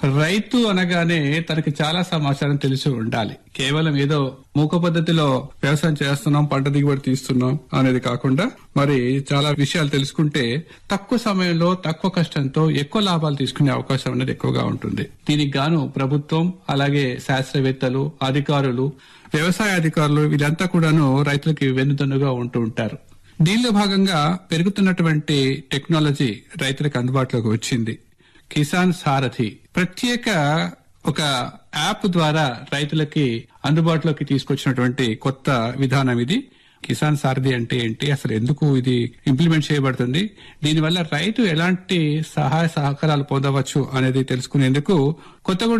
రైతు అనగానే తనకి చాలా సమాచారం తెలిసి ఉండాలి కేవలం ఏదో మూక పద్ధతిలో వ్యవసాయం చేస్తున్నాం పంట దిగుబడి తీస్తున్నాం అనేది కాకుండా మరి చాలా విషయాలు తెలుసుకుంటే తక్కువ సమయంలో తక్కువ కష్టంతో ఎక్కువ లాభాలు తీసుకునే అవకాశం అనేది ఎక్కువగా ఉంటుంది దీనికి గాను ప్రభుత్వం అలాగే శాస్త్రవేత్తలు అధికారులు వ్యవసాయ అధికారులు వీళ్ళంతా కూడాను రైతులకి వెన్నుదన్నుగా ఉంటూ ఉంటారు దీనిలో భాగంగా పెరుగుతున్నటువంటి టెక్నాలజీ రైతులకు అందుబాటులోకి వచ్చింది కిసాన్ సారథి ప్రత్యేక ఒక యాప్ ద్వారా రైతులకి అందుబాటులోకి తీసుకొచ్చినటువంటి కొత్త విధానం ఇది కిసాన్ సారథి అంటే ఏంటి అసలు ఎందుకు ఇది ఇంప్లిమెంట్ చేయబడుతుంది దీనివల్ల రైతు ఎలాంటి సహాయ సహకారాలు పొందవచ్చు అనేది తెలుసుకునేందుకు కొత్తగూడెం